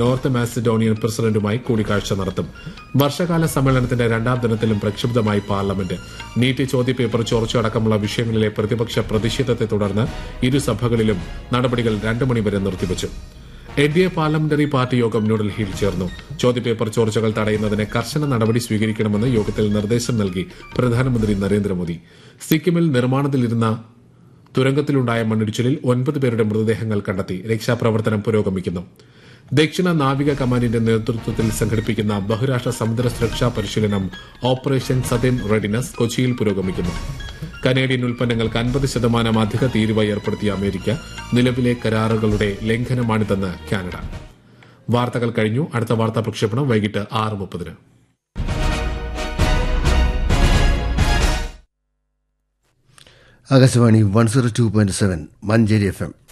north Macedonian പ്രസിഡന്റുമായി കൂടിക്കാഴ്ച നടത്തും വർഷകാല സമ്മേളനത്തിന്റെ രണ്ടാം ദിനത്തിലും പ്രക്ഷുബ്ധമായി പാർലമെന്റ് നീറ്റ് ചോദ്യപേപ്പർ ചോർച്ചയടക്കമുള്ള വിഷയങ്ങളിലെ പ്രതിപക്ഷ പ്രതിഷേധത്തെ തുടർന്ന് ഇരുസഭകളിലും നടപടികൾ രണ്ടു മണിവരെ നിർത്തിവച്ചു N D A parliamentary party യോഗം ന്യൂഡൽഹിയിൽ ചേർന്നു ചോദ്യപേപ്പർ ചോർച്ചകൾ തടയുന്നതിന് കർശന നടപടി സ്വീകരിക്കണമെന്ന് യോഗത്തിൽ നിർദ്ദേശം നൽകി പ്രധാനമന്ത്രി നരേന്ദ്രമോദി സിക്കിമിൽ നിർമ്മാണത്തിലിരുന്ന തുരങ്കത്തിലുണ്ടായ മണ്ണിടിച്ചിലിൽ ഒൻപത് പേരുടെ മൃതദേഹങ്ങൾ കണ്ടെത്തി രക്ഷാപ്രവർത്തനം പുരോഗമിക്കുന്നു ദക്ഷിണ നാവിക കമാൻഡിന്റെ നേതൃത്വത്തിൽ സംഘടിപ്പിക്കുന്ന ബഹുരാഷ്ട്ര സമുദ്ര സുരക്ഷാ പരിശീലനം ഓപ്പറേഷൻ സതേൺ റെഡിനസ് കൊച്ചിയിൽ പുരോഗമിക്കുന്നു കനേഡിയൻ ഉൽപ്പന്നങ്ങൾക്ക് അൻപത് ശതമാനം അധിക തീരുവ ഏർപ്പെടുത്തിയ അമേരിക്ക നിലവിലെ കരാറുകളുടെ ലംഘനമാണിതെന്ന് കാനഡ വാർത്തകൾ കഴിഞ്ഞു അടുത്ത വാർത്താ പ്രക്ഷേപണം വൈകിട്ട് ആറ് മുപ്പതിന് Akashvani one zero two point seven Manjeri F M